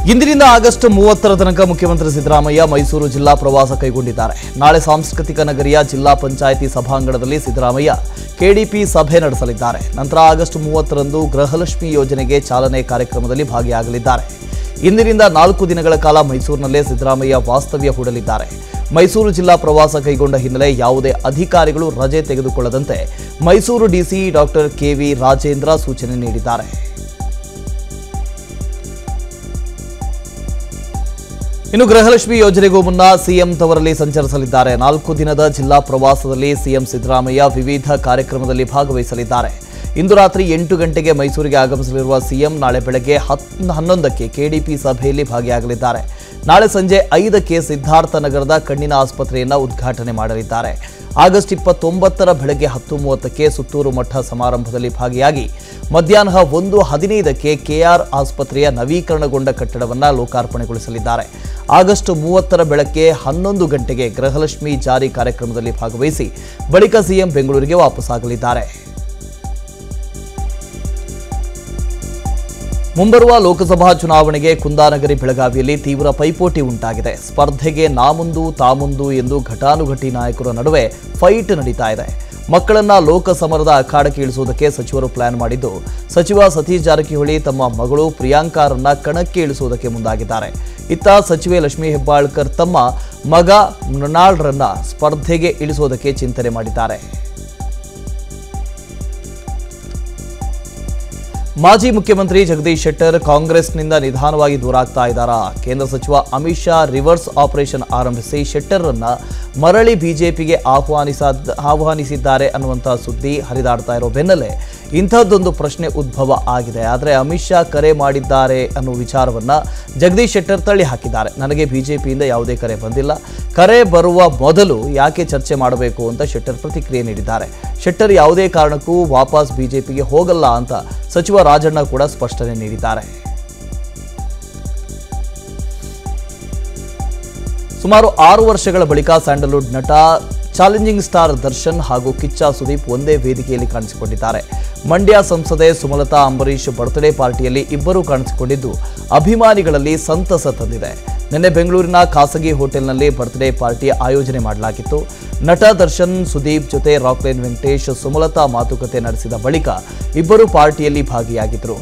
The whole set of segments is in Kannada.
ಇಂದಿನಿಂದ ಆಗಸ್ಟ್ ಮೂವತ್ತರ ತನಕ ಮುಖ್ಯಮಂತ್ರಿ ಸಿದ್ದರಾಮಯ್ಯ ಮೈಸೂರು ಜಿಲ್ಲಾ ಪ್ರವಾಸ ಕೈಗೊಂಡಿದ್ದಾರೆ ನಾಳೆ ಸಾಂಸ್ಕೃತಿಕ ನಗರಿಯ ಜಿಲ್ಲಾ ಪಂಚಾಯಿತಿ ಸಭಾಂಗಣದಲ್ಲಿ ಸಿದ್ದರಾಮಯ್ಯ ಕೆಡಿಪಿ ಸಭೆ ನಡೆಸಲಿದ್ದಾರೆ ನಂತರ ಆಗಸ್ಟ್ ಮೂವತ್ತರಂದು ಗೃಹಲಕ್ಷ್ಮಿ ಯೋಜನೆಗೆ ಚಾಲನೆ ಕಾರ್ಯಕ್ರಮದಲ್ಲಿ ಭಾಗಿಯಾಗಲಿದ್ದಾರೆ ಇಂದಿನಿಂದ ನಾಲ್ಕು ದಿನಗಳ ಕಾಲ ಮೈಸೂರಿನಲ್ಲೇ ಸಿದ್ದರಾಮಯ್ಯ ವಾಸ್ತವ್ಯ ಹೂಡಲಿದ್ದಾರೆ ಮೈಸೂರು ಜಿಲ್ಲಾ ಪ್ರವಾಸ ಕೈಗೊಂಡ ಹಿನ್ನೆಲೆ ಯಾವುದೇ ಅಧಿಕಾರಿಗಳು ರಜೆ ತೆಗೆದುಕೊಳ್ಳದಂತೆ Mysuru DC doctor KV Rajendra ಸೂಚನೆ ನೀಡಿದ್ದಾರೆ ಇನ್ನು ಗೃಹಲಕ್ಷ್ಮಿ ಯೋಜನೆಗೂ ಮುನ್ನ ಸಿಎಂ ತವರಲ್ಲಿ ಸಂಚರಿಸಲಿದ್ದಾರೆ ನಾಲ್ಕು ದಿನದ ಜಿಲ್ಲಾ ಪ್ರವಾಸದಲ್ಲಿ ಸಿಎಂ ಸಿದ್ದರಾಮಯ್ಯ ವಿವಿಧ ಕಾರ್ಯಕ್ರಮದಲ್ಲಿ ಭಾಗವಹಿಸಲಿದ್ದಾರೆ ಇಂದು ರಾತ್ರಿ ಎಂಟು ಗಂಟೆಗೆ ಮೈಸೂರಿಗೆ ಆಗಮಿಸಲಿರುವ ಸಿಎಂ ನಾಳೆ ಬೆಳಗ್ಗೆ ಹತ್ ಹನ್ನೊಂದಕ್ಕೆ ಕೆಡಿಪಿ ಸಭೆಯಲ್ಲಿ ಭಾಗಿಯಾಗಲಿದ್ದಾರೆ ನಾಳೆ ಸಂಜೆ ಐದಕ್ಕೆ ಸಿದ್ಧಾರ್ಥ ನಗರದ ಕಣ್ಣಿನ ಆಸ್ಪತ್ರೆಯನ್ನು ಉದ್ಘಾಟನೆ ಮಾಡಲಿದ್ದಾರೆ ಆಗಸ್ಟ್ ಇಪ್ಪತ್ತೊಂಬತ್ತರ ಬೆಳಗ್ಗೆ ಹತ್ತು ಮೂವತ್ತಕ್ಕೆ ಸುತ್ತೂರು ಮಠ ಸಮಾರಂಭದಲ್ಲಿ ಭಾಗಿಯಾಗಿ ಮಧ್ಯಾಹ್ನ ಒಂದು ಹದಿನೈದಕ್ಕೆ ಕೆಆರ್ ಆಸ್ಪತ್ರೆಯ ನವೀಕರಣಗೊಂಡ ಕಟ್ಟಡವನ್ನು ಲೋಕಾರ್ಪಣೆಗೊಳಿಸಲಿದ್ದಾರೆ ಆಗಸ್ಟ್ ಮೂವತ್ತರ ಬೆಳಗ್ಗೆ ಹನ್ನೊಂದು ಗಂಟೆಗೆ ಗೃಹಲಕ್ಷ್ಮಿ ಜಾರಿ ಕಾರ್ಯಕ್ರಮದಲ್ಲಿ ಭಾಗವಹಿಸಿ ಬಳಿಕ ಸಿಎಂ ಬೆಂಗಳೂರಿಗೆ ವಾಪಸ್ಸಾಗಲಿದ್ದಾರೆ ಮುಂಬರುವ ಲೋಕಸಭಾ ಚುನಾವಣೆಗೆ ಕುಂದಾನಗರಿ ಬೆಳಗಾವಿಯಲ್ಲಿ ತೀವ್ರ ಪೈಪೋಟಿ ಉಂಟಾಗಿದೆ ಸ್ಪರ್ಧೆಗೆ ನಾಮುಂದು ತಾಮುಂದು ಎಂದು ಘಟಾನುಘಟಿ ನಾಯಕರ ನಡುವೆ ಫೈಟ್ ನಡೀತಾ ಇದೆ ಮಕ್ಕಳನ್ನ ಲೋಕಸಮರದ ಅಖಾಡಕ್ಕೆ ಇಳಿಸುವುದಕ್ಕೆ ಸಚಿವರು ಪ್ಲಾನ್ ಮಾಡಿದ್ದು ಸಚಿವ ಸತೀಶ್ ಜಾರಕಿಹೊಳಿ ತಮ್ಮ ಮಗಳು ಪ್ರಿಯಾಂಕಾರನ್ನ ಕಣಕ್ಕೆ ಇಳಿಸುವುದಕ್ಕೆ ಮುಂದಾಗಿದ್ದಾರೆ ಇತ್ತ ಸಚಿವೆ ಲಕ್ಷ್ಮೀ ಹೆಬ್ಬಾಳ್ಕರ್ ತಮ್ಮ ಮಗ ಮೃಣಾಳ್ರನ್ನ ಸ್ಪರ್ಧೆಗೆ ಇಳಿಸುವುದಕ್ಕೆ ಚಿಂತನೆ ಮಾಡಿದ್ದಾರೆ ಮಾಜಿ ಮುಖ್ಯಮಂತ್ರಿ ಜಗದೀಶ್ ಶೆಟ್ಟರ್ ಕಾಂಗ್ರೆಸ್ನಿಂದ ನಿಧಾನವಾಗಿ ದೂರಾಗ್ತಾ ಇದ್ದಾರಾ ಕೇಂದ್ರ ಸಚಿವ ಅಮಿತ್ ಶಾ ರಿವರ್ಸ್ ಆಪರೇಷನ್ ಆರಂಭಿಸಿ ಶೆಟ್ಟರ್ರನ್ನ ಮರಳಿ ಬಿಜೆಪಿಗೆ ಆಹ್ವಾನಿಸ ಆಹ್ವಾನಿಸಿದ್ದಾರೆ ಅನ್ನುವಂಥ ಸುದ್ದಿ ಹರಿದಾಡ್ತಾ ಇರೋ ಬೆನ್ನಲ್ಲೇ ಇಂಥದ್ದೊಂದು ಪ್ರಶ್ನೆ ಉದ್ಭವ ಆಗಿದೆ ಆದರೆ ಅಮಿತ್ ಶಾ ಕರೆ ಮಾಡಿದ್ದಾರೆ ಅನ್ನೋ ವಿಚಾರವನ್ನ ಜಗದೀಶ್ ಶೆಟ್ಟರ್ ತಳ್ಳಿ ಹಾಕಿದ್ದಾರೆ ನನಗೆ ಬಿಜೆಪಿಯಿಂದ ಯಾವುದೇ ಕರೆ ಬಂದಿಲ್ಲ ಕರೆ ಬರುವ ಮೊದಲು ಯಾಕೆ ಚರ್ಚೆ ಮಾಡಬೇಕು ಅಂತ ಶೆಟ್ಟರ್ ಪ್ರತಿಕ್ರಿಯೆ ನೀಡಿದ್ದಾರೆ ಶೆಟ್ಟರ್ ಯಾವುದೇ ಕಾರಣಕ್ಕೂ ವಾಪಸ್ ಬಿಜೆಪಿಗೆ ಹೋಗಲ್ಲ ಅಂತ ಸಚಿವ ರಾಜಣ್ಣ ಕೂಡ ಸ್ಪಷ್ಟನೆ ನೀಡಿದ್ದಾರೆ ಸುಮಾರು ಆರು ವರ್ಷಗಳ ಬಳಿಕ ಸ್ಯಾಂಡಲ್ವುಡ್ ನಟ ಚಾಲೆಂಜಿಂಗ್ ಸ್ಟಾರ್ ದರ್ಶನ್ ಹಾಗೂ ಕಿಚ್ಚ ಸುದೀಪ್ ಒಂದೇ ವೇದಿಕೆಯಲ್ಲಿ ಕಾಣಿಸಿಕೊಂಡಿದ್ದಾರೆ ಮಂಡ್ಯ ಸಂಸದೆ ಸುಮಲತಾ ಅಂಬರೀಶ್ ಬರ್ತ್ಡೇ ಪಾರ್ಟಿಯಲ್ಲಿ ಇಬ್ಬರೂ ಕಾಣಿಸಿಕೊಂಡಿದ್ದು ಅಭಿಮಾನಿಗಳಲ್ಲಿ ಸಂತಸ ತಂದಿದೆ ನಿನ್ನೆ ಬೆಂಗಳೂರಿನ ಖಾಸಗಿ ಹೋಟೆಲ್ನಲ್ಲಿ ಬರ್ತ್ಡೇ ಪಾರ್ಟಿ ಆಯೋಜನೆ ಮಾಡಲಾಗಿತ್ತು ನಟ ದರ್ಶನ್ ಸುದೀಪ್ ಜೊತೆ ರಾಕ್ಲೈನ್ ವೆಂಕಟೇಶ್ ಸುಮಲತಾ ಮಾತುಕತೆ ನಡೆಸಿದ ಬಳಿಕ ಇಬ್ಬರು ಪಾರ್ಟಿಯಲ್ಲಿ ಭಾಗಿಯಾಗಿದ್ದರು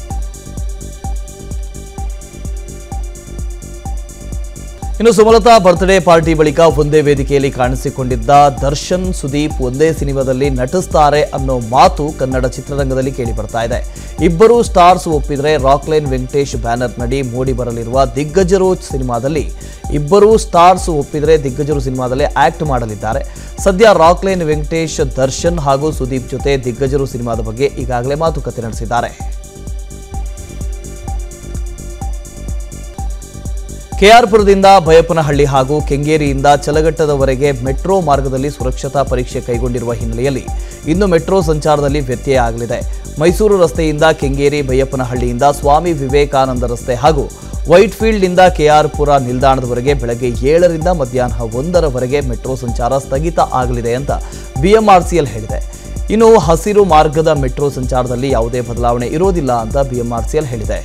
ಇನ್ನು ಸುಮಲತಾ ಬರ್ತ್ಡೇ ಪಾರ್ಟಿ ಬಳಿಕ ಒಂದೇ ವೇದಿಕೆಯಲ್ಲಿ ಕಾಣಿಸಿಕೊಂಡಿದ್ದ ದರ್ಶನ್ ಸುದೀಪ್ ಒಂದೇ ಸಿನಿಮಾದಲ್ಲಿ ನಟಿಸ್ತಾರೆ ಅನ್ನೋ ಮಾತು ಕನ್ನಡ ಚಿತ್ರರಂಗದಲ್ಲಿ ಕೇಳಿ ಬರ್ತಾ ಇದೆ ಇಬ್ಬರು ಸ್ಟಾರ್ಸ್ ಒಪ್ಪಿದ್ರೆ ರಾಕ್ಲೈನ್ ವೆಂಕಟೇಶ್ ಬ್ಯಾನರ್ ನಡಿ ಮೂಡಿ ಬರಲಿರುವ ದಿಗ್ಗಜರು ಸಿನಿಮಾದಲ್ಲಿ ಇಬ್ಬರು ಸ್ಟಾರ್ಸ್ ಒಪ್ಪಿದ್ರೆ ದಿಗ್ಗಜರು ಸಿನಿಮಾದಲ್ಲಿ ಆಕ್ಟ್ ಮಾಡಲಿದ್ದಾರೆ ಸದ್ಯ ರಾಕ್ಲೈನ್ ವೆಂಕಟೇಶ್ ದರ್ಶನ್ ಹಾಗೂ ಸುದೀಪ್ ಜೊತೆ ದಿಗ್ಗಜರು ಸಿನಿಮಾದ ಬಗ್ಗೆ ಈಗಾಗಲೇ ಮಾತುಕತೆ ನಡೆಸಿದ್ದಾರೆ ಕೆಆರ್ಪುರದಿಂದ ಬಯಪನಹಳ್ಳಿ ಹಾಗೂ ಕೆಂಗೇರಿಯಿಂದ ಚಲಘಟ್ಟದವರೆಗೆ ಮೆಟ್ರೋ ಮಾರ್ಗದಲ್ಲಿ ಸುರಕ್ಷತಾ ಪರೀಕ್ಷೆ ಕೈಗೊಂಡಿರುವ ಹಿನ್ನೆಲೆಯಲ್ಲಿ ಇನ್ನು ಮೆಟ್ರೋ ಸಂಚಾರದಲ್ಲಿ ವ್ಯತ್ಯಯ ಆಗಲಿದೆ ಮೈಸೂರು ರಸ್ತೆಯಿಂದ ಕೆಂಗೇರಿ ಬೈಯಪ್ಪನಹಳ್ಳಿಯಿಂದ ಸ್ವಾಮಿ ವಿವೇಕಾನಂದ ರಸ್ತೆ ಹಾಗೂ ವೈಟ್ಫೀಲ್ಡ್ನಿಂದ ಕೆಆರ್ಪುರ ನಿಲ್ದಾಣದವರೆಗೆ ಬೆಳಗ್ಗೆ ಏಳರಿಂದ ಮಧ್ಯಾಹ್ನ ಒಂದರವರೆಗೆ ಮೆಟ್ರೋ ಸಂಚಾರ ಸ್ಥಗಿತ ಆಗಲಿದೆ ಅಂತ ಬಿಎಂಆರ್ಸಿಎಲ್ ಹೇಳಿದೆ ಇನ್ನು ಹಸಿರು ಮಾರ್ಗದ ಮೆಟ್ರೋ ಸಂಚಾರದಲ್ಲಿ ಯಾವುದೇ ಬದಲಾವಣೆ ಇರೋದಿಲ್ಲ ಅಂತ ಬಿಎಂಆರ್ಸಿಎಲ್ ಹೇಳಿದೆ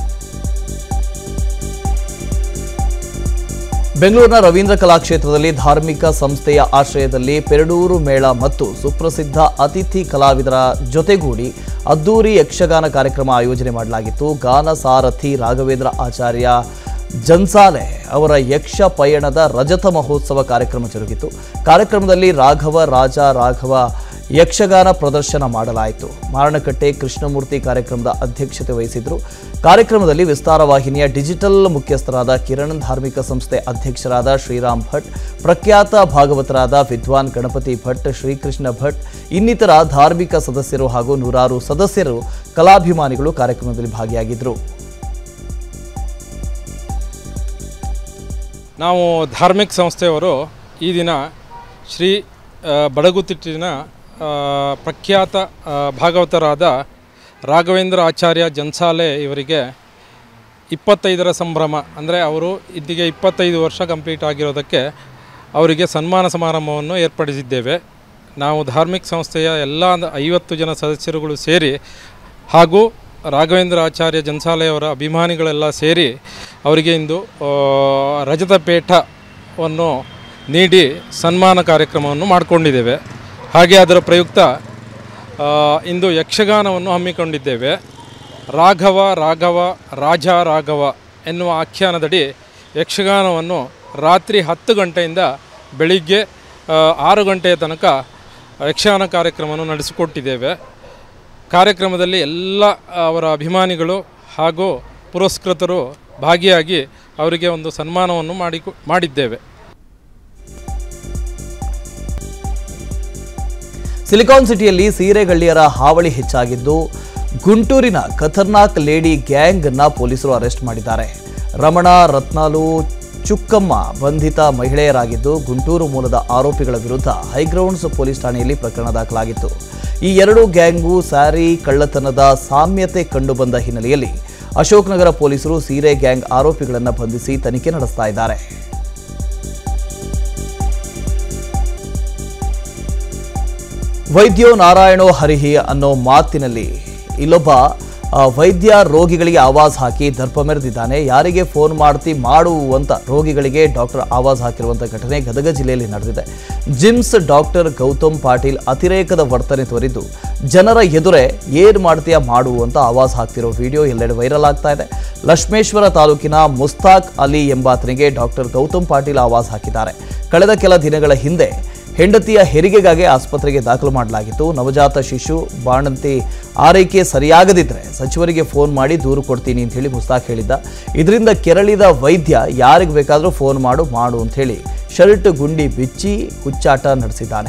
ಬೆಂಗಳೂರಿನ ರವೀಂದ್ರ ಕಲಾಕ್ಷೇತ್ರದಲ್ಲಿ ಧಾರ್ಮಿಕ ಸಂಸ್ಥೆಯ ಆಶ್ರಯದಲ್ಲಿ ಪೆರಡೂರು ಮೇಳ ಮತ್ತು ಸುಪ್ರಸಿದ್ಧ ಅತಿಥಿ ಕಲಾವಿದರ ಜೊತೆಗೂಡಿ ಅದ್ದೂರಿ ಯಕ್ಷಗಾನ ಕಾರ್ಯಕ್ರಮ ಆಯೋಜನೆ ಮಾಡಲಾಗಿತ್ತು ಗಾನ ಸಾರಥಿ ರಾಘವೇಂದ್ರ ಆಚಾರ್ಯ ಜನ್ಸಾಲೆ ಅವರ ಯಕ್ಷ ಪಯಣದ ರಜತ ಮಹೋತ್ಸವ ಕಾರ್ಯಕ್ರಮ ಜರುಗಿತು ಕಾರ್ಯಕ್ರಮದಲ್ಲಿ ರಾಘವ ರಾಜ ರಾಘವ ಯಕ್ಷಗಾನ ಪ್ರದರ್ಶನ ಮಾಡಲಾಯಿತು ಮಾರಣಕಟ್ಟೆ ಕೃಷ್ಣಮೂರ್ತಿ ಕಾರ್ಯಕ್ರಮದ ಅಧ್ಯಕ್ಷತೆ ವಹಿಸಿದ್ರು ಕಾರ್ಯಕ್ರಮದಲ್ಲಿ ವಿಸ್ತಾರ ವಾಹಿನಿಯ ಡಿಜಿಟಲ್ ಮುಖ್ಯಸ್ಥರಾದ ಕಿರಣ್ ಧಾರ್ಮಿಕ ಸಂಸ್ಥೆ ಅಧ್ಯಕ್ಷರಾದ ಶ್ರೀರಾಮ್ ಭಟ್ ಪ್ರಖ್ಯಾತ ಭಾಗವತರಾದ ವಿದ್ವಾನ್ ಗಣಪತಿ ಭಟ್ ಶ್ರೀಕೃಷ್ಣ ಭಟ್ ಇನ್ನಿತರ ಧಾರ್ಮಿಕ ಸದಸ್ಯರು ಹಾಗೂ ನೂರಾರು ಸದಸ್ಯರು ಕಲಾಭಿಮಾನಿಗಳು ಕಾರ್ಯಕ್ರಮದಲ್ಲಿ ಭಾಗಿಯಾಗಿದ್ದರು ನಾವು ಧಾರ್ಮಿಕ ಸಂಸ್ಥೆಯವರು ಈ ದಿನ ಶ್ರೀ ಆ, ಬಡಗುತಿಟ್ಟಿನ ಆ, ಪ್ರಖ್ಯಾತ ಆ, ಭಾಗವತರಾದ ರಾಘವೇಂದ್ರ ಆಚಾರ್ಯ ಜನ್ಸಾಲೆ ಇವರಿಗೆ ಇಪ್ಪತ್ತೈದರ ಸಂಭ್ರಮ ಅಂದರೆ ಅವರು ಇದಿಗೆ ಇಪ್ಪತ್ತೈದು ವರ್ಷ ಕಂಪ್ಲೀಟ್ ಆಗಿರೋದಕ್ಕೆ ಅವರಿಗೆ ಸನ್ಮಾನ ಸಮಾರಂಭವನ್ನು ಏರ್ಪಡಿಸಿದ್ದೇವೆ ನಾವು ಧಾರ್ಮಿಕ ಸಂಸ್ಥೆಯ ಎಲ್ಲ ಐವತ್ತು ಜನ ಸದಸ್ಯರುಗಳು ಸೇರಿ ಹಾಗೂ ರಾಘವೇಂದ್ರ ಆಚಾರ್ಯ ಜನ್ಸಾಲೆಯವರ ಅಭಿಮಾನಿಗಳೆಲ್ಲ ಸೇರಿ ಅವರಿಗೆ ಇಂದು ಆ, ರಜತ ಪೇಟವನ್ನು ನೀಡಿ ಸನ್ಮಾನ ಕಾರ್ಯಕ್ರಮವನ್ನು ಮಾಡಿಕೊಂಡಿದ್ದೇವೆ ಹಾಗೆ ಅದರ ಪ್ರಯುಕ್ತ ಆ, ಇಂದು ಯಕ್ಷಗಾನವನ್ನು ಹಮ್ಮಿಕೊಂಡಿದ್ದೇವೆ ರಾಘವ ರಾಘವ ರಾಜ ರಾಘವ ಎನ್ನುವ ಆಖ್ಯಾನದಡಿ ಯಕ್ಷಗಾನವನ್ನು ರಾತ್ರಿ ಹತ್ತು ಗಂಟೆಯಿಂದ ಬೆಳಿಗ್ಗೆ ಆ, ಆರು ಗಂಟೆಯ ತನಕ ಯಕ್ಷಗಾನ ಕಾರ್ಯಕ್ರಮವನ್ನು ನಡೆಸಿಕೊಟ್ಟಿದ್ದೇವೆ ಕಾರ್ಯಕ್ರಮದಲ್ಲಿ ಎಲ್ಲ ಅವರ ಅಭಿಮಾನಿಗಳು ಹಾಗೂ ಪುರಸ್ಕೃತರು ಭಾಗಿಯಾಗಿ ಅವರಿಗೆ ಒಂದು ಸನ್ಮಾನವನ್ನು ಮಾಡಿ ಮಾಡಿದ್ದೇವೆ ಸಿಲಿಕಾನ್ ಸಿಟಿಯಲ್ಲಿ ಸೀರೆಗಳ್ಳಿಯರ ಹಾವಳಿ ಹೆಚ್ಚಾಗಿದ್ದು ಗುಂಟೂರಿನ ಖತರ್ನಾಕ್ ಲೇಡಿ ಗ್ಯಾಂಗ್ ಅನ್ನ ಪೊಲೀಸರು ಅರೆಸ್ಟ್ ಮಾಡಿದ್ದಾರೆ ರಮಣ ರತ್ನಾಲು ಚುಕ್ಕಮ್ಮ ಬಂಧಿತ ಮಹಿಳೆಯರಾಗಿದ್ದು ಗುಂಟೂರು ಮೂಲದ ಆರೋಪಿಗಳ ವಿರುದ್ಧ ಹೈಗ್ರೌಂಡ್ಸ್ ಪೊಲೀಸ್ ಠಾಣೆಯಲ್ಲಿ ಪ್ರಕರಣ ದಾಖಲಾಗಿತ್ತು ಈ ಎರಡು ಗ್ಯಾಂಗು ಸ್ಯಾರಿ ಕಳ್ಳತನದ ಸಾಮ್ಯತೆ ಕಂಡುಬಂದ ಹಿನ್ನೆಲೆಯಲ್ಲಿ ಅಶೋಕ್ನಗರ ಪೊಲೀಸರು ಸೀರೆ ಗ್ಯಾಂಗ್ ಆರೋಪಿಗಳನ್ನು ಬಂಧಿಸಿ ತನಿಖೆ ನಡೆಸ್ತಾ ಇದ್ದಾರೆ ವೈದ್ಯೋ ನಾರಾಯಣೋ ಹರಿಹಿ ಅನ್ನೋ ಮಾತಿನಲ್ಲಿ ಇಲ್ಲೊಬ್ಬ ಆ, ವೈದ್ಯ ರೋಗಿಗಳಿಗೆ ಆವಾಜ್ ಹಾಕಿ ದರ್ಪ ಮೆರೆದಿದ್ದಾನೆ ಯಾರಿಗೆ ಫೋನ್ ಮಾಡ್ತಿ ಮಾಡು ಅಂತ ರೋಗಿಗಳಿಗೆ ಡಾಕ್ಟರ್ ಆವಾಜ್ ಹಾಕಿರುವಂಥ ಘಟನೆ ಗದಗ ಜಿಲ್ಲೆಯಲ್ಲಿ ನಡೆದಿದೆ ಜಿಮ್ಸ್ ಡಾಕ್ಟರ್ ಗೌತಮ್ ಪಾಟೀಲ್ ಅತಿರೇಕದ ವರ್ತನೆ ತೋರಿದ್ದು ಜನರ ಎದುರೇ ಏನ್ ಮಾಡ್ತೀಯ ಮಾಡು ಅಂತ ಆವಾಜ್ ಹಾಕ್ತಿರೋ ವಿಡಿಯೋ ಎಲ್ಲೆಡೆ ವೈರಲ್ ಆಗ್ತಾ ಇದೆ ಲಕ್ಷ್ಮೇಶ್ವರ ತಾಲೂಕಿನ ಮುಸ್ತಾಕ್ ಅಲಿ ಎಂಬಾತನಿಗೆ ಡಾಕ್ಟರ್ ಗೌತಮ್ ಪಾಟೀಲ್ ಆವಾಜ್ ಹಾಕಿದ್ದಾರೆ ಕಳೆದ ಕೆಲ ದಿನಗಳ ಹಿಂದೆ ಹೆಂಡತಿಯ ಹೆರಿಗೆಗಾಗಿ ಆಸ್ಪತ್ರೆಗೆ ದಾಖಲು ಮಾಡಲಾಗಿತ್ತು ನವಜಾತ ಶಿಶು ಬಾಣಂತಿ ಆರೈಕೆ ಸರಿಯಾಗದಿದ್ರೆ ಸಚಿವರಿಗೆ ಫೋನ್ ಮಾಡಿ ದೂರು ಕೊಡ್ತೀನಿ ಅಂತ ಹೇಳಿ ಮುಸ್ತಾಕ್ ಹೇಳಿದ್ದ ಇದರಿಂದ ಕೆರಳಿದ ವೈದ್ಯ ಯಾರಿಗೆ ಬೇಕಾದರೂ ಫೋನ್ ಮಾಡು ಮಾಡು ಅಂತ ಹೇಳಿ ಶರ್ಟ್ ಗುಂಡಿ ಬಿಚ್ಚಿ ಹುಚ್ಚಾಟ ನಡೆಸಿದ್ದಾನೆ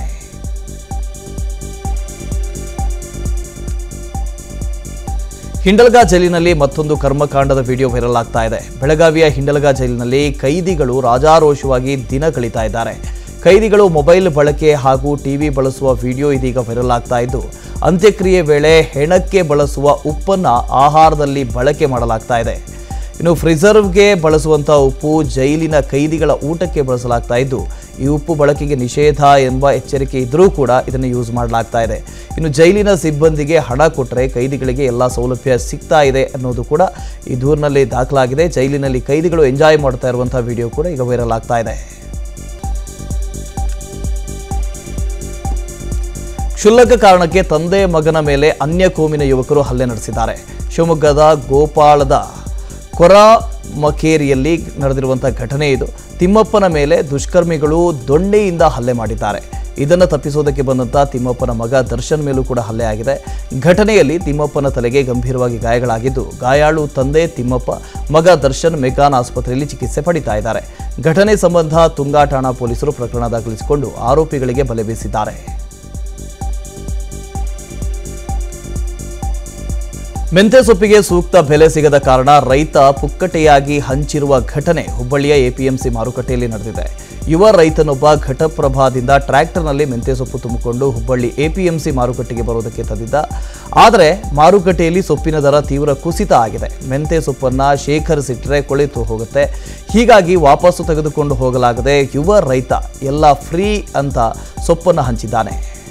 ಹಿಂಡಲ್ಗಾ ಜೈಲಿನಲ್ಲಿ ಮತ್ತೊಂದು ಕರ್ಮಕಾಂಡದ ವಿಡಿಯೋ ವೈರಲ್ ಆಗ್ತಾ ಇದೆ ಬೆಳಗಾವಿಯ ಹಿಂಡಲ್ಗಾ ಜೈಲಿನಲ್ಲಿ ಕೈದಿಗಳು ರಾಜಾರೋಷವಾಗಿ ದಿನ ಕಳೀತಾ ಇದ್ದಾರೆ ಕೈದಿಗಳು ಮೊಬೈಲ್ ಬಳಕೆ ಹಾಗೂ ಟಿವಿ ಬಳಸುವ ವಿಡಿಯೋ ಇದೀಗ ವೈರಲ್ ಆಗ್ತಾ ಇದ್ದು ಅಂತ್ಯಕ್ರಿಯೆ ವೇಳೆ ಹೆಣಕ್ಕೆ ಬಳಸುವ ಉಪ್ಪನ್ನು ಆಹಾರದಲ್ಲಿ ಬಳಕೆ ಮಾಡಲಾಗ್ತಾ ಇದೆ ಇನ್ನು ಫ್ರಿಸರ್ವ್ಗೆ ಬಳಸುವಂಥ ಉಪ್ಪು ಜೈಲಿನ ಕೈದಿಗಳ ಊಟಕ್ಕೆ ಬಳಸಲಾಗ್ತಾ ಇದ್ದು ಈ ಉಪ್ಪು ಬಳಕೆಗೆ ನಿಷೇಧ ಎಂಬ ಎಚ್ಚರಿಕೆ ಇದ್ದರೂ ಕೂಡ ಇದನ್ನು ಯೂಸ್ ಮಾಡಲಾಗ್ತಾ ಇದೆ ಇನ್ನು ಜೈಲಿನ ಸಿಬ್ಬಂದಿಗೆ ಹಣ ಕೊಟ್ಟರೆ ಕೈದಿಗಳಿಗೆ ಎಲ್ಲ ಸೌಲಭ್ಯ ಸಿಗ್ತಾ ಇದೆ ಅನ್ನೋದು ಕೂಡ ಈ ದೂರಿನಲ್ಲಿ ದಾಖಲಾಗಿದೆ ಜೈಲಿನಲ್ಲಿ ಕೈದಿಗಳು ಎಂಜಾಯ್ ಮಾಡ್ತಾ ಇರುವಂಥ ವಿಡಿಯೋ ಕೂಡ ಈಗ ವೈರಲ್ ಆಗ್ತಾ ಇದೆ ಕ್ಷುಲ್ಲಕ ಕಾರಣಕ್ಕೆ ತಂದೆ ಮಗನ ಮೇಲೆ ಅನ್ಯ ಕೋಮಿನ ಯುವಕರು ಹಲ್ಲೆ ನಡೆಸಿದ್ದಾರೆ ಶಿವಮೊಗ್ಗದ ಗೋಪಾಳದ ಕೊರಾಮಕೇರಿಯಲ್ಲಿ ನಡೆದಿರುವಂಥ ಘಟನೆ ಇದು ತಿಮ್ಮಪ್ಪನ ಮೇಲೆ ದುಷ್ಕರ್ಮಿಗಳು ದೊಣ್ಣೆಯಿಂದ ಹಲ್ಲೆ ಮಾಡಿದ್ದಾರೆ ಇದನ್ನು ತಪ್ಪಿಸೋದಕ್ಕೆ ಬಂದಂಥ ತಿಮ್ಮಪ್ಪನ ಮಗ ದರ್ಶನ್ ಮೇಲೂ ಕೂಡ ಹಲ್ಲೆ ಆಗಿದೆ ಘಟನೆಯಲ್ಲಿ ತಿಮ್ಮಪ್ಪನ ತಲೆಗೆ ಗಂಭೀರವಾಗಿ ಗಾಯಗಳಾಗಿದ್ದು ಗಾಯಾಳು ತಂದೆ ತಿಮ್ಮಪ್ಪ ಮಗ ದರ್ಶನ್ ಮೆಗಾನ್ ಆಸ್ಪತ್ರೆಯಲ್ಲಿ ಚಿಕಿತ್ಸೆ ಪಡಿತಾ ಇದ್ದಾರೆ ಘಟನೆ ಸಂಬಂಧ ತುಂಗಾ ಠಾಣಾ ಪೊಲೀಸರು ಪ್ರಕರಣ ದಾಖಲಿಸಿಕೊಂಡು ಆರೋಪಿಗಳಿಗೆ ಬಲೆ ಬೀಸಿದ್ದಾರೆ ಮೆಂತೆ ಸೊಪ್ಪಿಗೆ ಸೂಕ್ತ ಬೆಲೆ ಸಿಗದ ಕಾರಣ ರೈತ ಪುಕ್ಕಟೆಯಾಗಿ ಹಂಚಿರುವ ಘಟನೆ ಹುಬ್ಬಳ್ಳಿಯ ಎಪಿಎಂಸಿ ಮಾರುಕಟ್ಟೆಯಲ್ಲಿ ನಡೆದಿದೆ ಯುವ ರೈತನೊಬ್ಬ ಘಟಪ್ರಭಾದಿಂದ ಟ್ರ್ಯಾಕ್ಟರ್ನಲ್ಲಿ ಮೆಂತೆ ಸೊಪ್ಪು ತುಂಬಿಕೊಂಡು ಹುಬ್ಬಳ್ಳಿ ಎಪಿಎಂಸಿ ಮಾರುಕಟ್ಟೆಗೆ ಬರೋದಕ್ಕೆ ತಂದಿದ್ದ ಆದರೆ ಮಾರುಕಟ್ಟೆಯಲ್ಲಿ ಸೊಪ್ಪಿನ ದರ ತೀವ್ರ ಕುಸಿತ ಆಗಿದೆ ಮೆಂತೆ ಸೊಪ್ಪನ್ನು ಶೇಖರಿಸಿಟ್ಟರೆ ಕೊಳೆತು ಹೋಗುತ್ತೆ ಹೀಗಾಗಿ ವಾಪಸ್ಸು ತೆಗೆದುಕೊಂಡು ಹೋಗಲಾಗದೆ ಯುವ ರೈತ ಎಲ್ಲ ಫ್ರೀ ಅಂತ ಸೊಪ್ಪನ್ನು ಹಂಚಿದ್ದಾನೆ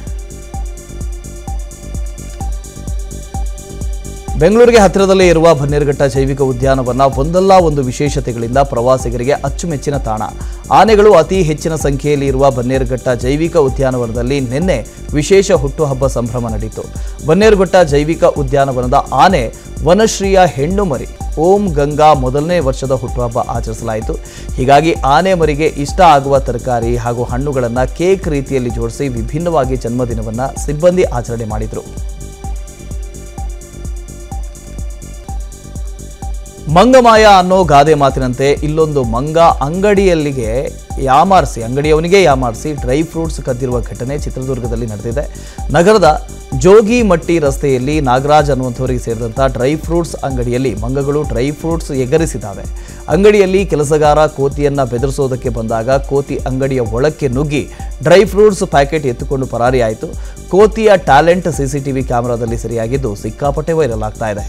ಬೆಂಗಳೂರಿಗೆ ಹತ್ತಿರದಲ್ಲೇ ಇರುವ ಬನ್ನೇರುಘಟ್ಟ ಜೈವಿಕ ಉದ್ಯಾನವನ ಒಂದಲ್ಲ ಒಂದು ವಿಶೇಷತೆಗಳಿಂದ ಪ್ರವಾಸಿಗರಿಗೆ ಅಚ್ಚುಮೆಚ್ಚಿನ ತಾಣ ಆನೆಗಳು ಅತಿ ಹೆಚ್ಚಿನ ಸಂಖ್ಯೆಯಲ್ಲಿ ಇರುವ ಬನ್ನೇರುಘಟ್ಟ ಜೈವಿಕ ಉದ್ಯಾನವನದಲ್ಲಿ ನಿನ್ನೆ ವಿಶೇಷ ಹುಟ್ಟುಹಬ್ಬ ಸಂಭ್ರಮ ನಡೆಯಿತು ಬನ್ನೇರುಘಟ್ಟ ಜೈವಿಕ ಉದ್ಯಾನವನದ ಆನೆ ವನಶ್ರೀಯ ಹೆಣ್ಣು ಮರಿ ಓಂ ಗಂಗಾ ಮೊದಲನೇ ವರ್ಷದ ಹುಟ್ಟುಹಬ್ಬ ಆಚರಿಸಲಾಯಿತು ಹೀಗಾಗಿ ಆನೆ ಮರಿಗೆ ಇಷ್ಟ ಆಗುವ ತರಕಾರಿ ಹಾಗೂ ಹಣ್ಣುಗಳನ್ನು ಕೇಕ್ ರೀತಿಯಲ್ಲಿ ಜೋಡಿಸಿ ವಿಭಿನ್ನವಾಗಿ ಜನ್ಮದಿನವನ್ನು ಸಿಬ್ಬಂದಿ ಆಚರಣೆ ಮಾಡಿದರು ಮಂಗಮಾಯ ಅನ್ನೋ ಗಾದೆ ಮಾತಿನಂತೆ ಇಲ್ಲೊಂದು ಮಂಗ ಅಂಗಡಿಯಲ್ಲಿಗೆ ಯಾಮಾರಿಸಿ ಅಂಗಡಿಯವನಿಗೆ ಯಾಮಾರಿಸಿ ಡ್ರೈ ಫ್ರೂಟ್ಸ್ ಕದ್ದಿರುವ ಘಟನೆ ಚಿತ್ರದುರ್ಗದಲ್ಲಿ ನಡೆದಿದೆ ನಗರದ ಜೋಗಿಮಟ್ಟಿ ರಸ್ತೆಯಲ್ಲಿ ನಾಗರಾಜ್ ಅನ್ನುವಂಥವರಿಗೆ ಸೇರಿದಂಥ ಡ್ರೈ ಫ್ರೂಟ್ಸ್ ಅಂಗಡಿಯಲ್ಲಿ ಮಂಗಗಳು ಡ್ರೈ ಫ್ರೂಟ್ಸ್ ಎಗರಿಸಿದ್ದಾವೆ ಅಂಗಡಿಯಲ್ಲಿ ಕೆಲಸಗಾರ ಕೋತಿಯನ್ನ ಬೆದರಿಸೋದಕ್ಕೆ ಬಂದಾಗ ಕೋತಿ ಅಂಗಡಿಯ ಒಳಕ್ಕೆ ನುಗ್ಗಿ ಡ್ರೈ ಫ್ರೂಟ್ಸ್ ಪ್ಯಾಕೆಟ್ ಎತ್ತುಕೊಂಡು ಪರಾರಿಯಾಯಿತು ಕೋತಿಯ ಟ್ಯಾಲೆಂಟ್ ಸಿಸಿಟಿವಿ ಕ್ಯಾಮೆರಾದಲ್ಲಿ ಸೆರೆಯಾಗಿದ್ದು ಸಿಕ್ಕಾಪಟ್ಟೆ ವೈರಲ್ ಆಗ್ತಾ ಇದೆ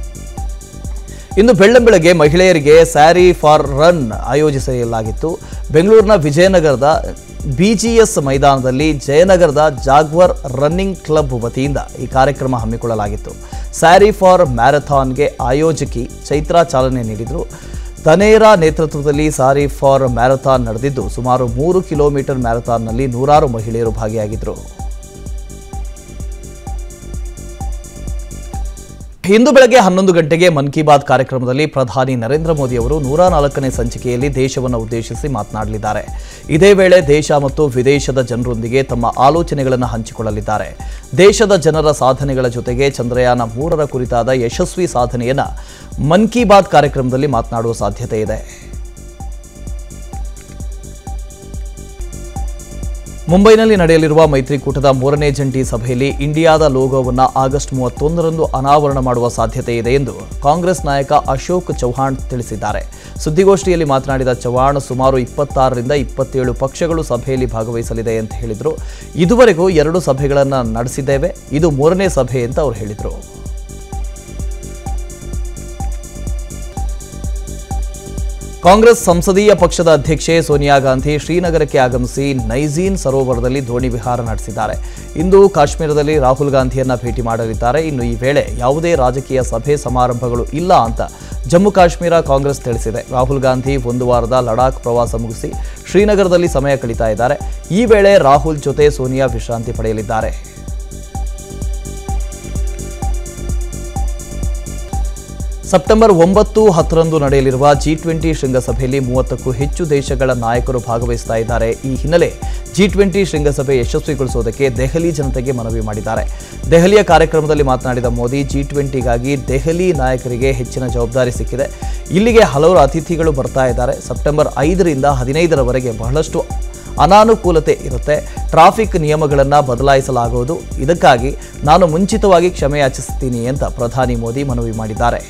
ಇನ್ನು ಬೆಳ್ಳಂಬೆಳಗ್ಗೆ ಮಹಿಳೆಯರಿಗೆ ಸ್ಯಾರಿ ಫಾರ್ ರನ್ ಆಯೋಜಿಸಲಾಗಿತ್ತು ಬೆಂಗಳೂರಿನ ವಿಜಯನಗರದ ಬಿಜಿಎಸ್ ಮೈದಾನದಲ್ಲಿ ಜಯನಗರದ ಜಾಗ್ವರ್ ರನ್ನಿಂಗ್ ಕ್ಲಬ್ ವತಿಯಿಂದ ಈ ಕಾರ್ಯಕ್ರಮ ಹಮ್ಮಿಕೊಳ್ಳಲಾಗಿತ್ತು ಸ್ಯಾರಿ ಫಾರ್ ಮ್ಯಾರಥಾನ್ಗೆ ಆಯೋಜಕಿ ಚೈತ್ರಾ ಚಾಲನೆ ನೀಡಿದರು ತನೇರಾ ನೇತೃತ್ವದಲ್ಲಿ ಸಾರಿ ಫಾರ್ ಮ್ಯಾರಥಾನ್ ನಡೆದಿದ್ದು ಸುಮಾರು ಮೂರು ಕಿಲೋಮೀಟರ್ ಮ್ಯಾರಥಾನ್ನಲ್ಲಿ ನೂರಾರು ಮಹಿಳೆಯರು ಭಾಗಿಯಾಗಿದ್ದರು ಇಂದು ಬೆಳಗ್ಗೆ ಹನ್ನೊಂದು ಗಂಟೆಗೆ ಮನ್ ಕಿ ಬಾತ್ ಕಾರ್ಯಕ್ರಮದಲ್ಲಿ ಪ್ರಧಾನಿ ನರೇಂದ್ರ ಮೋದಿ ಅವರು ನೂರ ನಾಲ್ಕನೇ ಸಂಚಿಕೆಯಲ್ಲಿ ದೇಶವನ್ನು ಉದ್ದೇಶಿಸಿ ಮಾತನಾಡಲಿದ್ದಾರೆ ಇದೇ ವೇಳೆ ದೇಶ ಮತ್ತು ವಿದೇಶದ ಜನರೊಂದಿಗೆ ತಮ್ಮ ಆಲೋಚನೆಗಳನ್ನು ಹಂಚಿಕೊಳ್ಳಲಿದ್ದಾರೆ ದೇಶದ ಜನರ ಸಾಧನೆಗಳ ಜೊತೆಗೆ ಚಂದ್ರಯಾನ ಮೂರರ ಕುರಿತಾದ ಯಶಸ್ವಿ ಸಾಧನೆಯನ್ನ ಮನ್ ಕಿ ಬಾತ್ ಕಾರ್ಯಕ್ರಮದಲ್ಲಿ ಮಾತನಾಡುವ ಸಾಧ್ಯತೆ ಇದೆ ಮುಂಬೈನಲ್ಲಿ ನಡೆಯಲಿರುವ ಮೈತ್ರಿಕೂಟದ ಮೂರನೇ ಜಂಟಿ ಸಭೆಯಲ್ಲಿ ಇಂಡಿಯಾದ ಲೋಗೋವನ್ನು ಆಗಸ್ಟ್ ಮೂವತ್ತೊಂದರಂದು ಅನಾವರಣ ಮಾಡುವ ಸಾಧ್ಯತೆ ಇದೆ ಎಂದು ಕಾಂಗ್ರೆಸ್ ನಾಯಕ ಅಶೋಕ್ ಚೌಹಾಣ್ ತಿಳಿಸಿದ್ದಾರೆ ಸುದ್ದಿಗೋಷ್ಠಿಯಲ್ಲಿ ಮಾತನಾಡಿದ ಚೌಹಾಣ್ ಸುಮಾರು ಇಪ್ಪತ್ತಾರರಿಂದ ಇಪ್ಪತ್ತೇಳು ಪಕ್ಷಗಳು ಸಭೆಯಲ್ಲಿ ಭಾಗವಹಿಸಲಿದೆ ಅಂತ ಹೇಳಿದರು ಇದುವರೆಗೂ ಎರಡು ಸಭೆಗಳನ್ನು ನಡೆಸಿದ್ದೇವೆ ಇದು ಮೂರನೇ ಸಭೆ ಅಂತ ಅವರು ಹೇಳಿದರು ಕಾಂಗ್ರೆಸ್ ಸಂಸದೀಯ ಪಕ್ಷದ ಅಧ್ಯಕ್ಷೆ ಸೋನಿಯಾ ಗಾಂಧಿ ಶ್ರೀನಗರಕ್ಕೆ ಆಗಮಿಸಿ ನೈಜೀನ್ ಸರೋವರದಲ್ಲಿ ದೋಣಿ ವಿಹಾರ ನಡೆಸಿದ್ದಾರೆ ಇಂದು ಕಾಶ್ಮೀರದಲ್ಲಿ ರಾಹುಲ್ ಗಾಂಧಿಯನ್ನ ಭೇಟಿ ಮಾಡಲಿದ್ದಾರೆ ಇನ್ನು ಈ ವೇಳೆ ಯಾವುದೇ ರಾಜಕೀಯ ಸಭೆ ಸಮಾರಂಭಗಳು ಇಲ್ಲ ಅಂತ ಜಮ್ಮು ಕಾಶ್ಮೀರ ಕಾಂಗ್ರೆಸ್ ತಿಳಿಸಿದೆ ರಾಹುಲ್ ಗಾಂಧಿ ಒಂದು ವಾರದ ಲಡಾಖ್ ಪ್ರವಾಸ ಮುಗಿಸಿ ಶ್ರೀನಗರದಲ್ಲಿ ಸಮಯ ಕಳೀತಾ ಇದ್ದಾರೆ ಈ ವೇಳೆ ರಾಹುಲ್ ಜೊತೆ ಸೋನಿಯಾ ವಿಶ್ರಾಂತಿ ಪಡೆಯಲಿದ್ದಾರೆ ಸೆಪ್ಟೆಂಬರ್ ಒಂಬತ್ತು ಹತ್ತರಂದು ನಡೆಯಲಿರುವ ಜಿ ಟ್ವೆಂಟಿ ಶೃಂಗಸಭೆಯಲ್ಲಿ ಮೂವತ್ತಕ್ಕೂ ಹೆಚ್ಚು ದೇಶಗಳ ನಾಯಕರು ಭಾಗವಹಿಸ್ತಾ ಇದ್ದಾರೆ ಈ ಹಿನ್ನೆಲೆ ಜಿ ಟ್ವೆಂಟಿ ಶೃಂಗಸಭೆ ಯಶಸ್ವಿಗೊಳಿಸುವುದಕ್ಕೆ ದೆಹಲಿ ಜನತೆಗೆ ಮನವಿ ಮಾಡಿದ್ದಾರೆ ದೆಹಲಿಯ ಕಾರ್ಯಕ್ರಮದಲ್ಲಿ ಮಾತನಾಡಿದ ಮೋದಿ ಜಿ ಟ್ವೆಂಟಿಗಾಗಿ ದೆಹಲಿ ನಾಯಕರಿಗೆ ಹೆಚ್ಚಿನ ಜವಾಬ್ದಾರಿ ಸಿಕ್ಕಿದೆ ಇಲ್ಲಿಗೆ ಹಲವರು ಅತಿಥಿಗಳು ಬರ್ತಾ ಇದ್ದಾರೆ ಸೆಪ್ಟೆಂಬರ್ ಐದರಿಂದ ಹದಿನೈದರವರೆಗೆ ಬಹಳಷ್ಟು ಅನಾನುಕೂಲತೆ ಇರುತ್ತೆ ಟ್ರಾಫಿಕ್ ನಿಯಮಗಳನ್ನು ಬದಲಾಯಿಸಲಾಗುವುದು ಇದಕ್ಕಾಗಿ ನಾನು ಮುಂಚಿತವಾಗಿ ಕ್ಷಮೆ ಯಾಚಿಸುತ್ತೀನಿ ಅಂತ ಪ್ರಧಾನಿ ಮೋದಿ ಮನವಿ ಮಾಡಿದ್ದಾರೆ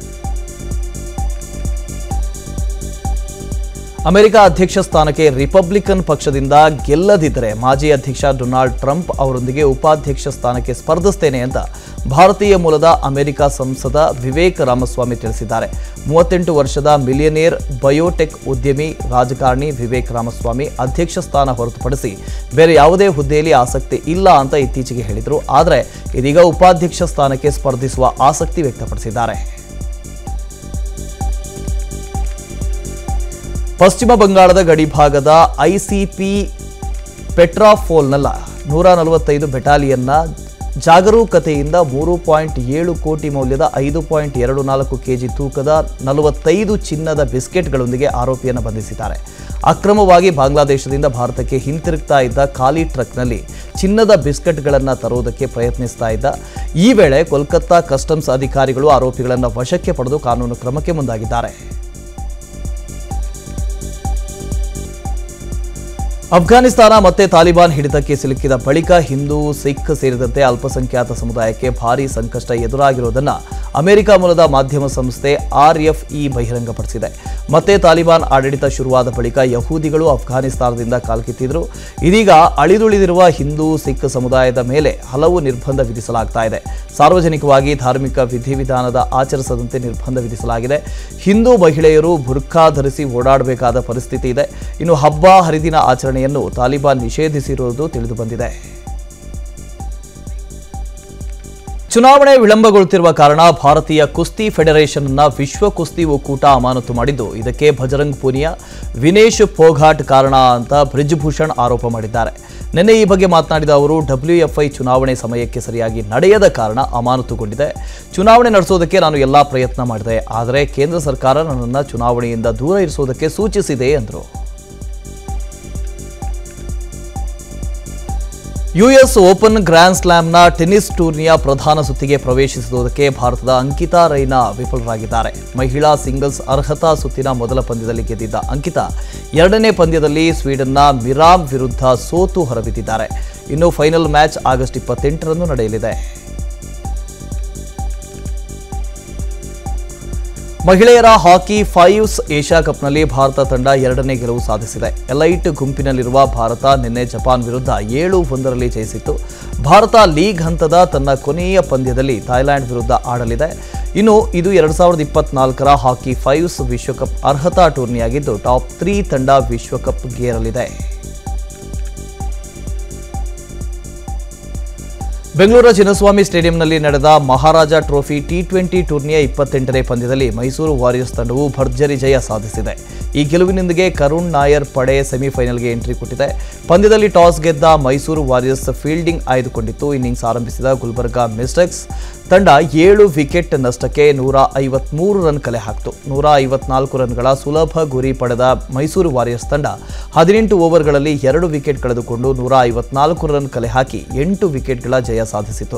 ಅಮೆರಿಕ ಅಧ್ಯಕ್ಷ ಸ್ಥಾನಕ್ಕೆ ರಿಪಬ್ಲಿಕನ್ ಪಕ್ಷದಿಂದ ಗೆಲ್ಲದಿದ್ದರೆ ಮಾಜಿ ಅಧ್ಯಕ್ಷ ಡೊನಾಲ್ಡ್ ಟ್ರಂಪ್ ಅವರೊಂದಿಗೆ ಉಪಾಧ್ಯಕ್ಷ ಸ್ಥಾನಕ್ಕೆ ಸ್ಪರ್ಧಿಸ್ತೇನೆ ಅಂತ ಭಾರತೀಯ ಮೂಲದ ಅಮೆರಿಕ ಸಂಸದ ವಿವೇಕ್ ರಾಮಸ್ವಾಮಿ ತಿಳಿಸಿದ್ದಾರೆ ಮೂವತ್ತೆಂಟು ವರ್ಷದ ಮಿಲಿಯನೇರ್ ಬಯೋಟೆಕ್ ಉದ್ಯಮಿ ರಾಜಕಾರಣಿ ವಿವೇಕ್ ರಾಮಸ್ವಾಮಿ ಅಧ್ಯಕ್ಷ ಸ್ಥಾನ ಹೊರತುಪಡಿಸಿ ಬೇರೆ ಯಾವುದೇ ಹುದ್ದೆಯಲ್ಲಿ ಆಸಕ್ತಿ ಇಲ್ಲ ಅಂತ ಇತ್ತೀಚೆಗೆ ಹೇಳಿದರು ಆದರೆ ಇದೀಗ ಉಪಾಧ್ಯಕ್ಷ ಸ್ಥಾನಕ್ಕೆ ಸ್ಪರ್ಧಿಸುವ ಆಸಕ್ತಿ ವ್ಯಕ್ತಪಡಿಸಿದ್ದಾರೆ ಪಶ್ಚಿಮ ಬಂಗಾಳದ ಗಡಿಭಾಗದ ಐಸಿಪಿ ಪೆಟ್ರಾಫೋಲ್ನಲ್ಲ ನೂರ ನಲವತ್ತೈದು ಬೆಟಾಲಿಯನ್ನ ಜಾಗರೂಕತೆಯಿಂದ ಮೂರು ಪಾಯಿಂಟ್ ಏಳು ಕೋಟಿ ಮೌಲ್ಯದ ಐದು ಪಾಯಿಂಟ್ ಎರಡು ನಾಲ್ಕು ಕೆಜಿ ತೂಕದ ನಲವತ್ತೈದು ಚಿನ್ನದ ಬಿಸ್ಕೆಟ್ಗಳೊಂದಿಗೆ ಆರೋಪಿಯನ್ನು ಬಂಧಿಸಿದ್ದಾರೆ ಅಕ್ರಮವಾಗಿ ಬಾಂಗ್ಲಾದೇಶದಿಂದ ಭಾರತಕ್ಕೆ ಹಿಂತಿರುಗ್ತಾ ಇದ್ದ ಖಾಲಿ ಟ್ರಕ್ನಲ್ಲಿ ಚಿನ್ನದ ಬಿಸ್ಕೆಟ್ಗಳನ್ನು ತರುವುದಕ್ಕೆ ಪ್ರಯತ್ನಿಸ್ತಾ ಇದ್ದ ಈ ವೇಳೆ ಕೋಲ್ಕತ್ತಾ ಕಸ್ಟಮ್ಸ್ ಅಧಿಕಾರಿಗಳು ಆರೋಪಿಗಳನ್ನು ವಶಕ್ಕೆ ಪಡೆದು ಕಾನೂನು ಕ್ರಮಕ್ಕೆ ಮುಂದಾಗಿದ್ದಾರೆ ಅಫ್ಘಾನಿಸ್ತಾನ ಮತ್ತೆ ತಾಲಿಬಾನ್ ಹಿಡಿತಕ್ಕೆ ಸಿಲುಕಿದ ಬಳಿಕ ಹಿಂದೂ ಸಿಖ್ ಸೇರಿದಂತೆ ಅಲ್ಪಸಂಖ್ಯಾತ ಸಮುದಾಯಕ್ಕೆ ಭಾರೀ ಸಂಕಷ್ಟ ಎದುರಾಗಿರುವುದನ್ನು ಅಮೆರಿಕ ಮೂಲದ ಮಾಧ್ಯಮ ಸಂಸ್ಥೆ ಆರ್ಎಫ್ಇ ಬಹಿರಂಗಪಡಿಸಿದೆ ಮತ್ತೆ ತಾಲಿಬಾನ್ ಆಡಳಿತ ಶುರುವಾದ ಬಳಿಕ ಯಹೂದಿಗಳು ಅಫ್ಘಾನಿಸ್ತಾನದಿಂದ ಕಾಲ್ಕಿತ್ತಿದ್ರು ಇದೀಗ ಅಳಿದುಳಿದಿರುವ ಹಿಂದೂ ಸಿಖ್ ಸಮುದಾಯದ ಮೇಲೆ ಹಲವು ನಿರ್ಬಂಧ ವಿಧಿಸಲಾಗ್ತಾ ಇದೆ ಸಾರ್ವಜನಿಕವಾಗಿ ಧಾರ್ಮಿಕ ವಿಧಿವಿಧಾನದ ಆಚರಿಸದಂತೆ ನಿರ್ಬಂಧ ವಿಧಿಸಲಾಗಿದೆ ಹಿಂದೂ ಮಹಿಳೆಯರು ಬುರ್ಖಾ ಧರಿಸಿ ಓಡಾಡಬೇಕಾದ ಪರಿಸ್ಥಿತಿ ಇದೆ ಇನ್ನು ಹಬ್ಬ ಹರಿದಿನ ಆಚರಣೆಯನ್ನು ತಾಲಿಬಾನ್ ನಿಷೇಧಿಸಿರುವುದು ತಿಳಿದುಬಂದಿದೆ ಚುನಾವಣೆ ವಿಳಂಬಗೊಳ್ಳುತ್ತಿರುವ ಕಾರಣ ಭಾರತೀಯ ಕುಸ್ತಿ ಫೆಡರೇಷನ್ನ ವಿಶ್ವ ಕುಸ್ತಿ ಒಕ್ಕೂಟ ಅಮಾನತು ಮಾಡಿದ್ದು ಇದಕ್ಕೆ ಭಜರಂಗ್ ಪೂನಿಯಾ ವಿನೇಶ್ ಫೋಘಾಟ್ ಕಾರಣ ಅಂತ ಬ್ರಿಜ್ಭೂಷಣ್ ಆರೋಪ ಮಾಡಿದ್ದಾರೆ ನಿನ್ನೆ ಈ ಬಗ್ಗೆ ಮಾತನಾಡಿದ ಅವರು ಡಬ್ಲ್ಯೂಎಫ್ಐ ಚುನಾವಣೆ ಸಮಯಕ್ಕೆ ಸರಿಯಾಗಿ ನಡೆಯದ ಕಾರಣ ಅಮಾನತುಗೊಂಡಿದೆ ಚುನಾವಣೆ ನಡೆಸೋದಕ್ಕೆ ನಾನು ಎಲ್ಲಾ ಪ್ರಯತ್ನ ಮಾಡಿದೆ ಆದರೆ ಕೇಂದ್ರ ಸರ್ಕಾರ ನನ್ನನ್ನು ಚುನಾವಣೆಯಿಂದ ದೂರ ಇರಿಸೋದಕ್ಕೆ ಸೂಚಿಸಿದೆ ಎಂದರು ಯುಎಸ್ ಓಪನ್ ಗ್ರ್ಯಾಂಡ್ ಸ್ಲಾಮ್ನ ಟೆನ್ನಿಸ್ ಟೂರ್ನಿಯ ಪ್ರಧಾನ ಸುತ್ತಿಗೆ ಪ್ರವೇಶಿಸುವುದಕ್ಕೆ ಭಾರತದ ಅಂಕಿತಾ ರೈನಾ ವಿಫಲರಾಗಿದ್ದಾರೆ ಮಹಿಳಾ ಸಿಂಗಲ್ಸ್ ಅರ್ಹತಾ ಸುತ್ತಿನ ಮೊದಲ ಪಂದ್ಯದಲ್ಲಿ ಗೆದ್ದಿದ್ದ ಅಂಕಿತಾ ಎರಡನೇ ಪಂದ್ಯದಲ್ಲಿ ಸ್ವೀಡನ್ನ ಮಿರಾಮ್ ವಿರುದ್ಧ ಸೋತು ಹೊರಬಿದ್ದಿದ್ದಾರೆ ಇನ್ನು ಫೈನಲ್ ಮ್ಯಾಚ್ ಆಗಸ್ಟ್ ಇಪ್ಪತ್ತೆಂಟರಂದು ನಡೆಯಲಿದೆ ಮಹಿಳೆಯರ ಹಾಕಿ ಫೈವ್ಸ್ ಏಷ್ಯಾ ಕಪ್ನಲ್ಲಿ ಭಾರತ ತಂಡ ಎರಡನೇ ಗೆಲುವು ಸಾಧಿಸಿದೆ ಎಲೈಟ್ ಗುಂಪಿನಲ್ಲಿರುವ ಭಾರತ ನಿನ್ನೆ ಜಪಾನ್ ವಿರುದ್ಧ ಏಳು ಒಂದರಲ್ಲಿ ಜಯಿಸಿತ್ತು ಭಾರತ ಲೀಗ್ ಹಂತದ ತನ್ನ ಕೊನೆಯ ಪಂದ್ಯದಲ್ಲಿ ಥಾಯ್ಲೆಂಡ್ ವಿರುದ್ಧ ಆಡಲಿದೆ ಇನ್ನು ಇದು ಎರಡು ಸಾವಿರದ ಇಪ್ಪತ್ನಾಲ್ಕರ ಹಾಕಿ ಫೈವ್ಸ್ ವಿಶ್ವಕಪ್ ಅರ್ಹತಾ ಟೂರ್ನಿಯಾಗಿದ್ದು ಟಾಪ್ ತ್ರೀ ತಂಡ ವಿಶ್ವಕಪ್ಗೇರಲಿದೆ ಬೆಂಗಳೂರು ಚಿನ್ನಸ್ವಾಮಿ ಸ್ಟೇಡಿಯಂನಲ್ಲಿ ನಡೆದ ಮಹಾರಾಜ ಟ್ರೋಫಿ ಟಿ ಟ್ವೆಂಟಿ ಟೂರ್ನಿಯ ಇಪ್ಪತ್ತೆಂಟನೇ ಪಂದ್ಯದಲ್ಲಿ ಮೈಸೂರು ವಾರಿಯರ್ಸ್ ತಂಡವು ಭರ್ಜರಿ ಜಯ ಸಾಧಿಸಿದೆ ಈ ಗೆಲುವಿನೊಂದಿಗೆ ಕರುಣ್ ನಾಯರ್ ಪಡೆ ಸೆಮಿಫೈನಲ್ಗೆ ಎಂಟ್ರಿ ಕೊಟ್ಟಿದೆ ಪಂದ್ಯದಲ್ಲಿ ಟಾಸ್ ಗೆದ್ದ ಮೈಸೂರು ವಾರಿಯರ್ಸ್ ಫೀಲ್ಡಿಂಗ್ ಆಯ್ದುಕೊಂಡಿತ್ತು ಇನ್ನಿಂಗ್ಸ್ ಆರಂಭಿಸಿದ ಗುಲ್ಬರ್ಗಾ ಮಿಸ್ಟೆಕ್ಸ್ ತಂಡ ಏಳು ವಿಕೆಟ್ ನಷ್ಟಕ್ಕೆ ನೂರ ಐವತ್ಮೂರು ರನ್ ಕಲೆ ಹಾಕಿತು ನೂರ ಐವತ್ನಾಲ್ಕು ರನ್ಗಳ ಸುಲಭ ಗುರಿ ಪಡೆದ ಮೈಸೂರು ವಾರಿಯರ್ಸ್ ತಂಡ ಹದಿನೆಂಟು ಓವರ್ಗಳಲ್ಲಿ ಎರಡು ವಿಕೆಟ್ ಕಳೆದುಕೊಂಡು ನೂರ ಐವತ್ನಾಲ್ಕು ರನ್ ಕಲೆ ಹಾಕಿ ಎಂಟು ವಿಕೆಟ್ಗಳ ಜಯ ಸಾಧಿಸಿತು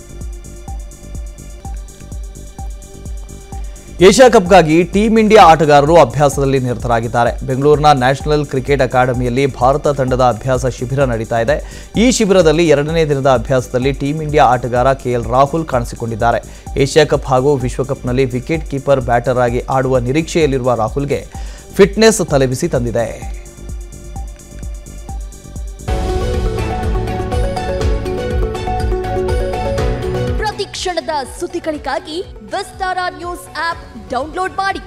ಏಷ್ಯಾ ಕಪ್ಗಾಗಿ ಟೀಂ ಇಂಡಿಯಾ ಆಟಗಾರರು ಅಭ್ಯಾಸದಲ್ಲಿ ನಿರತರಾಗಿದ್ದಾರೆ ಬೆಂಗಳೂರಿನ ನ್ಯಾಷನಲ್ ಕ್ರಿಕೆಟ್ ಅಕಾಡೆಮಿಯಲ್ಲಿ ಭಾರತ ತಂಡದ ಅಭ್ಯಾಸ ಶಿಬಿರ ನಡೀತಾ ಇದೆ ಈ ಶಿಬಿರದಲ್ಲಿ ಎರಡನೇ ದಿನದ ಅಭ್ಯಾಸದಲ್ಲಿ ಟೀಂ ಇಂಡಿಯಾ ಆಟಗಾರ ಕೆಎಲ್ ರಾಹುಲ್ ಕಾಣಿಸಿಕೊಂಡಿದ್ದಾರೆ ಏಷ್ಯಾ ಕಪ್ ಹಾಗೂ ವಿಶ್ವಕಪ್ನಲ್ಲಿ ವಿಕೆಟ್ ಕೀಪರ್ ಬ್ಯಾಟರ್ ಆಗಿ ಆಡುವ ನಿರೀಕ್ಷೆಯಲ್ಲಿರುವ ರಾಹುಲ್ಗೆ ಫಿಟ್ನೆಸ್ ತಲೆಬಿಸಿ ತಂದಿದೆ ಪ್ರತಿ ಕ್ಷಣದ ಸುದ್ದಿಗಳಿಗಾಗಿ ವಿಸ್ತಾರ ನ್ಯೂಸ್ ಆಪ್ ಡೌನ್ಲೋಡ್ ಮಾಡಿ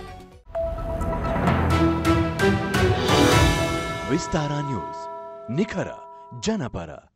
ವಿಸ್ತಾರ ನ್ಯೂಸ್ ನಿಖರ ಜನಪರ